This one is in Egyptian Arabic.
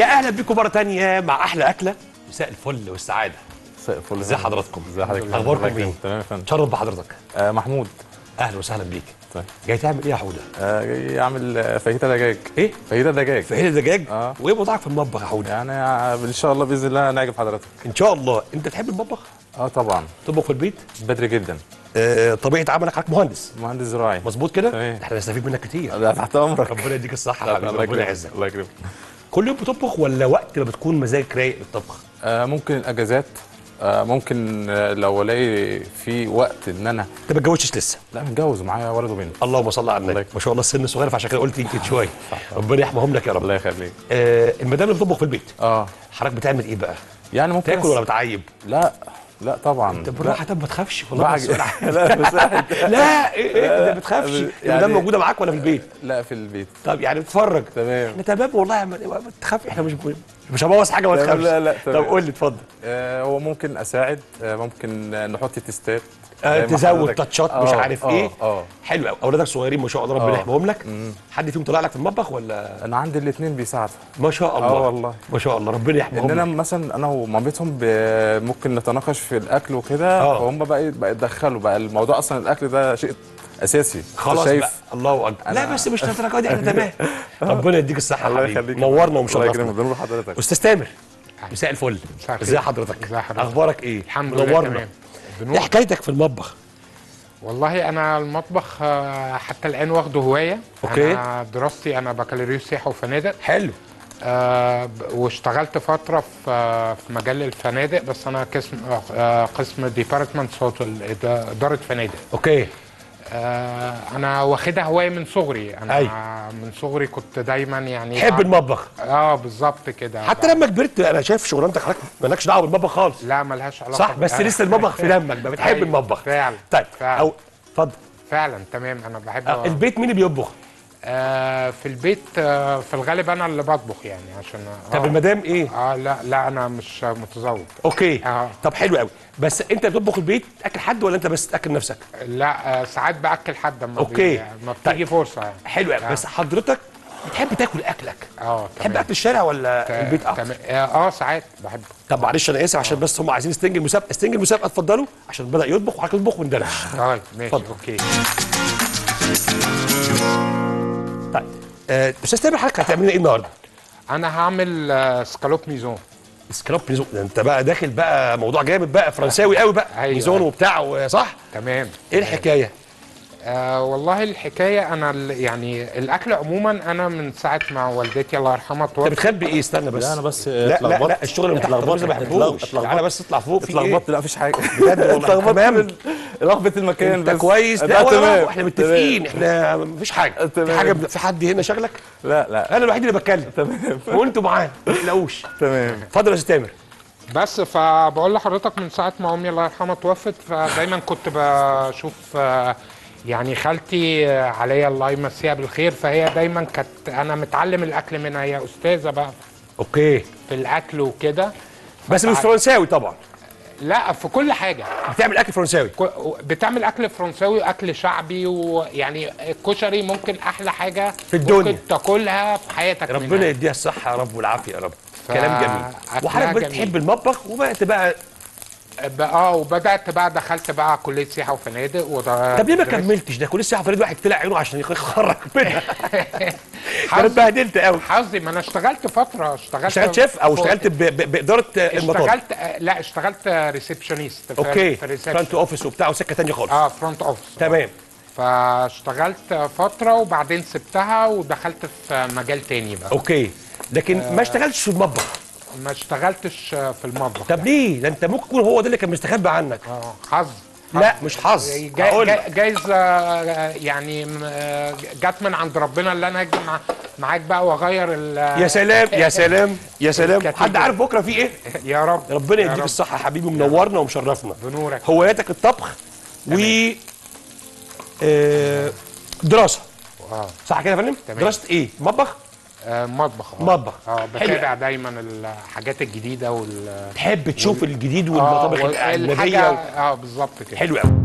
يا اهلا بكم مره تانية مع احلى اكله مساء الفل والسعاده مساء الفل ازي حضراتكم ازي حضرتك اخباركم الله ايه يكرمك. تمام يا فندم تشرف بحضرتك آه محمود اهلا وسهلا بيك طيب جاي تعمل ايه يا حوده آه جاي اعمل آه، فاهيتا دجاج ايه فاهيتا دجاج فهيل دجاج آه. وايه وضعك في المطبخ يا حوده يعني آه، ان شاء الله باذن الله نعجب حضرتك ان شاء الله انت تحب المطبخ اه طبعا تطبخ في البيت بدري جدا آه طبيعه عملك حضرتك مهندس مهندس زراعي مظبوط كده تمام. احنا نستفيد منك كتير لا تحت امرك ربنا يديك الصحه لا، يا حبيبي الله ربنا يكرمك يعزك الله يكرمك كل يوم بتطبخ ولا وقت ما بتكون مزاجك رايق للطبخ آه ممكن الاجازات آه ممكن آه لو الاقي في وقت ان انا انت ما اتجوزتش لسه لا متجوز ومعايا ولد وبنت اللهم صل على الله النبي يكرمك. ما شاء الله السن صغير فعشان كده قلت يمكن شويه ربنا يحميهم لك يا رب الله يخليك آه المدام اللي بتطبخ في البيت اه حضرتك بتعمل ايه بقى يعني ممكن تاكل أس- ولا بتعيب لا لا طبعا طب بالراحه طب ما تخافش والله بعج- بس السؤال لا بس لا ايه ايه انت ما بتخافش يعني- المدام موجوده معاك ولا في البيت لا في البيت طب يعني اتفرج تمام. احنا تمام والله يا ما ما تخاف احنا مش مش هبوظ حاجه ما لا، تخافش لا، لا، طب تمام. قول لي اتفضل آه هو ممكن اساعد آه ممكن آه، نحط تيستات آه، زي ما تزود حضرتك- تاتشات مش آه، عارف آه، ايه اه حلو قوي اولادك صغيرين ما شاء الله ربنا آه. يحميهم لك حد فيهم طلع لك في المطبخ ولا انا عندي الاثنين بيساعدوا ما شاء الله والله. ما شاء الله ربنا يحميهم ان انا لك. مثلا انا ومامتهم ب- ممكن نتناقش في الاكل وكده آه. فهم بقى إيه، بقى يتدخلوا بقى الموضوع اصلا الاكل ده شيء اساسي خلاص شايف بقى الله اكبر لا أنا- بس مش للدرجه دي احنا تمام ربنا يديك الصحه الله يا حبيبي يخليك نورنا الله ومشرفنا يكرمك بنور حضرتك استاذ تامر مساء الفل مساء الخير. ازي حضرتك ازي حضرتك؟ اخبارك ايه الحمد لله منورنا تمام ايه بنور حكايتك في المطبخ والله انا المطبخ آه، حتى الان واخده هوايه أوكي. انا دراستي انا بكالوريوس سياحه وفنادق حلو آه، ب- واشتغلت فتره في آه، في مجال الفنادق بس انا قسم آه، آه، قسم ديبارتمنت هوتل اداره فنادق اوكي آه، انا واخدها هوايه من صغري انا أي. من صغري كنت دايما يعني تحب المطبخ اه بالظبط كده حتى لما كبرت انا شايف شغلانتك حضرتك مالكش دعوه بالمطبخ خالص لا ملهاش علاقه صح بس ب- لسه المطبخ في دمك بقى بتحب أيوة، المطبخ فعلا طيب فعلا. او اتفضل فعلا تمام انا بحب آه، البيت مين اللي بيطبخ آه في البيت آه في الغالب انا اللي بطبخ يعني عشان طب آه المدام ايه اه لا لا انا مش متزوج اوكي آه. طب حلو قوي بس انت بتطبخ البيت تاكل حد ولا انت بس تاكل نفسك لا آه ساعات باكل حد اما أوكي. بي... ما بتيجي طيب. فرصه يعني حلو قوي آه. بس حضرتك بتحب تاكل اكلك اه تحب تمام اكل الشارع ولا تا- البيت اكتر تمام. اه آه، ساعات بحب طب معلش انا اسف عشان بس هم عايزين ستنج المسابقه ستنج المسابقه اتفضلوا عشان بدا يطبخ وحضرتك تطبخ وندردش طيب ماشي اتفضل. اوكي طيب آه، استاذ تامر حضرتك هتعمل لنا ايه النهارده؟ انا هعمل آه سكالوب ميزون سكراب ميزون ده انت بقى داخل بقى موضوع جامد بقى فرنساوي قوي بقى أيوة. ميزون وبتاع صح؟ تمام ايه الحكايه؟ آه والله الحكايه انا ال- يعني الاكل عموما انا من ساعه ما والدتي الله يرحمها انت توفت بتخبي ايه استنى بس لا انا بس لا لا اتلخبطت. لا الشغل اللي تحت الترابيزه ما بحبوش اتلخبطت. تعالى بس اطلع فوق في ايه؟ اتلخبطت لا مفيش حاجه بجد والله اتلخبطت تمام من رغبه المكان انت بس كويس لا لا ولا تمام لا احنا متفقين احنا مفيش حاجه في تمام. حاجه في حد هنا شغلك لا لا انا الوحيد اللي بتكلم تمام وانتوا معانا ما تقلقوش تمام اتفضل يا استاذ تامر بس فبقول لحضرتك من ساعه ما امي الله يرحمها توفت فدايما كنت بشوف آه، يعني خالتي آه، عليا الله يمسيها بالخير فهي دايما كانت انا متعلم الاكل منها هي استاذه بقى اوكي في الاكل وكده بس مش فرنساوي طبعا لا في كل حاجه بتعمل اكل فرنساوي كو- بتعمل اكل فرنساوي واكل شعبي ويعني الكشري ممكن احلى حاجه في الدنيا. ممكن تاكلها في حياتك ربنا منها. يديها الصحه يا رب والعافيه يا رب ف- كلام جميل أكلها وحضرتك جميل. بتحب المطبخ وبقت بقى ب- اه وبدات بقى دخلت بقى كليه سياحه وفنادق وده طب ليه ما درست- كملتش ده كل الساعه فريد واحد طلع عينه عشان يخرج منها انا حظي اتبهدلت قوي حظي ما انا اشتغلت فتره اشتغلت اشتغلت شيف او فوق- اشتغلت ب- ب- باداره المطار اشتغلت آه، لا اشتغلت ريسبشنست اوكي في فرونت ريسبشن اوفيس وبتاع وسكه ثانيه خالص اه فرونت اوفيس تمام فاشتغلت فتره وبعدين سبتها ودخلت في مجال تاني بقى اوكي لكن ما اشتغلتش في المطبخ ما اشتغلتش في المطبخ طب ليه ده انت ممكن يكون هو ده اللي كان مستخبي عنك اه حظ لا مش حظ جاي هقول جاي لك. جايز آه، يعني م- آه، جت من عند ربنا اللي انا اجي مع معاك بقى واغير ال- يا سلام يا سلام يا سلام كتير. حد عارف بكره في ايه يا رب ربنا يا يديك رب. الصحه يا حبيبي منورنا ومشرفنا بنورك هواياتك الطبخ و آه، دراسه اه صح كده يا فندم تمام. دراسه ايه مطبخ آه، مطبخ آه. مطبخ. اه حلو. بتابع دايما الحاجات الجديده وال تحب تشوف الجديد اه والمطابخ والحاجه الاجنبيه اه بالظبط كده حلو قوي